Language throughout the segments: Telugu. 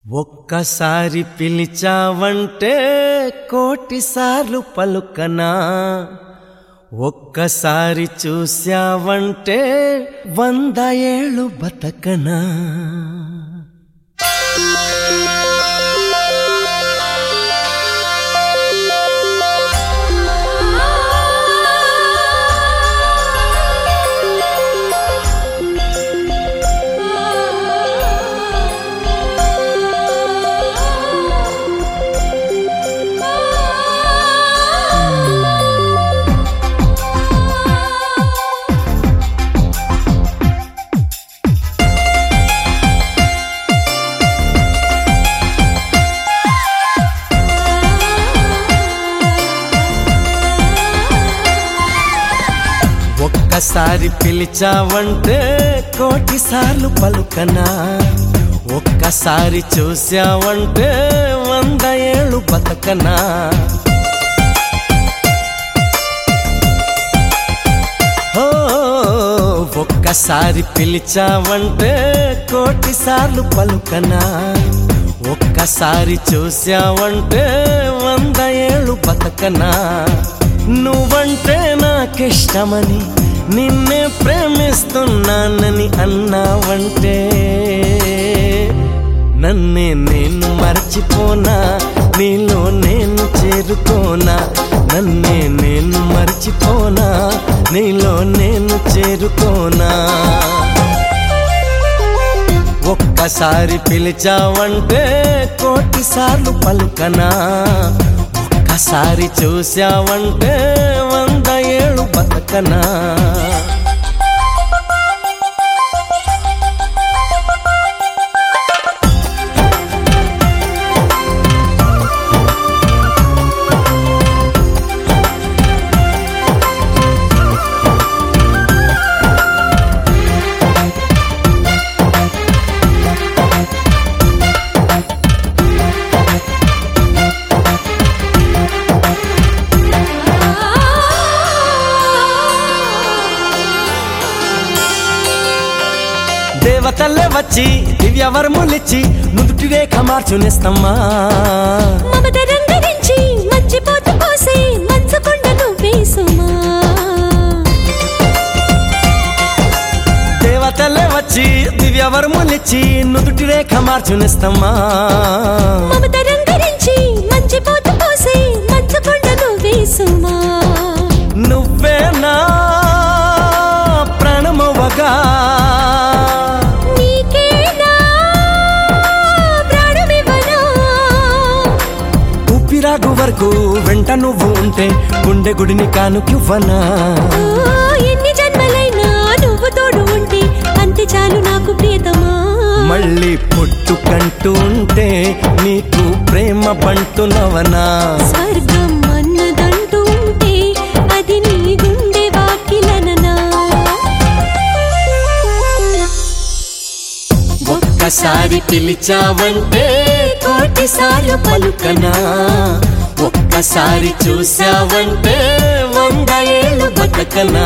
ఒక్కసారి పిలిచావంటే కోటిసార్లు పలుకనా ఒక్కసారి చూశావంటే వంద ఏళ్ళు బతకనా ఒక్కసారి పిలిచావంటే కోటిసార్లు పలుకనా ఒక్కసారి చూశావంటే వంద ఏళ్ళు బతకనా ఓ ఒక్కసారి పిలిచావంటే కోటిసార్లు పలుకనా ఒక్కసారి చూశావంటే వంద ఏళ్ళు బతకనా నువ్వంటే నాకిష్టమని నిన్నే ప్రేమిస్తున్నానని అన్నావంటే నన్నే నేను మర్చిపోనా నీలో నేను చేరుకోనా నన్నే నేను మర్చిపోనా నీలో నేను చేరుకోనా ఒక్కసారి పిలిచావంటే కోటిసార్లు పలుకనా ఒక్కసారి చూశావంటే వంద ఏళ్ళు బతకనా దేవతల్లే వచ్చి దివ్యవరములిచ్చి నుదుటి రేఖ మార్చునేస్తమ్మా మమత రంగరించి మర్చిపోతూ పోసే మంచకొండ నువ్వేసుమా దేవతల్లే వచ్చి దివ్యవరములిచ్చి నుదుటి రేఖ మార్చునేస్తమ్మా మమత రంగరించి మర్చిపోతూ పోసే మంచకొండ నువ్వేసుమా నువ్వే నా ప్రాణమవ్వగా నీకేనా ప్రాణమివ్వనా ఊపిరాగు వరకు వెంట నువ్వు ఉంటే గుండె గుడిని కానుకివ్వనా ఓ, ఎన్ని జన్మలైనా నువ్వు తోడు ఉంటే అంతే చాలు నాకు ప్రియతమా మళ్ళీ పుట్టుకంటూ ఉంటే నీకు ప్రేమ బంటునవనా స్వర్గం అన్నదంటూ ఉంటే అది నీ గుండె వాకిలననా ఒక్కసారి పిలిచావంటే కోటిసార్లు పలుకనా ఒక్కసారి చూశావంటే వంద ఏళ్ళు బతకనా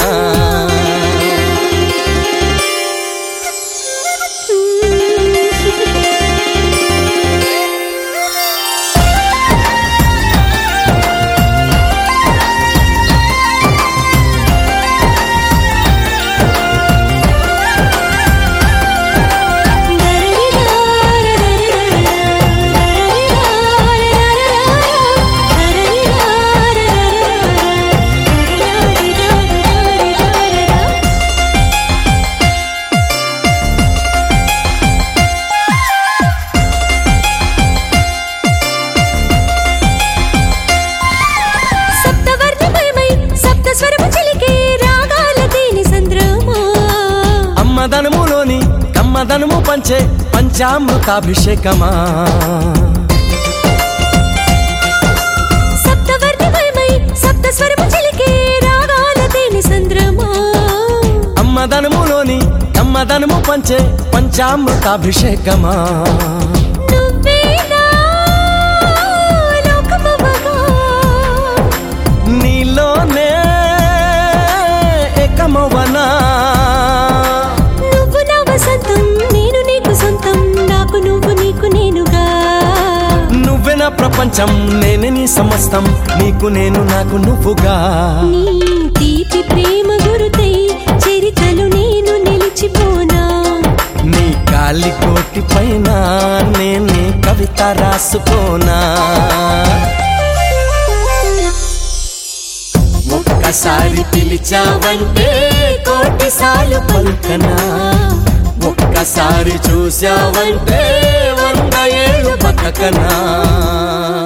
సప్తవర్ణమయమై సప్తస్వరము చిలికే రాగాల తేనె సంద్రమా అమ్మదనములోని కమ్మదనము పంచే పంచామృతాభిషేకమా సప్తవర్ణమయమై సప్తస్వరము చిలికే రాగాల తేనె సంద్రమా అమ్మదనములోని కమ్మదనము పంచే పంచామృతాభిషేకమా నువ్వేనా లోకమవగా నీలోనే ఏకమవనా నువ్వు నా వసంతం నేను నీకు సొంతం నాకు నువ్వు నీకు నేనుగా నా ప్రపంచం నేనే నీ సమస్తం నీకు నేను నాకు నువ్వుగా నీ తీపి ప్రేమ గురుతై చరితలు నేను నిలిచిపోనా నీ గాలి కోటి పైన నేనే కవిత రాసుకోనా ఒక్కసారి పిలిచావంటే కోటి సార్లు పలుకనా ఒక్కసారి చూసావంటే వంద ఏళ్ళు బతకనా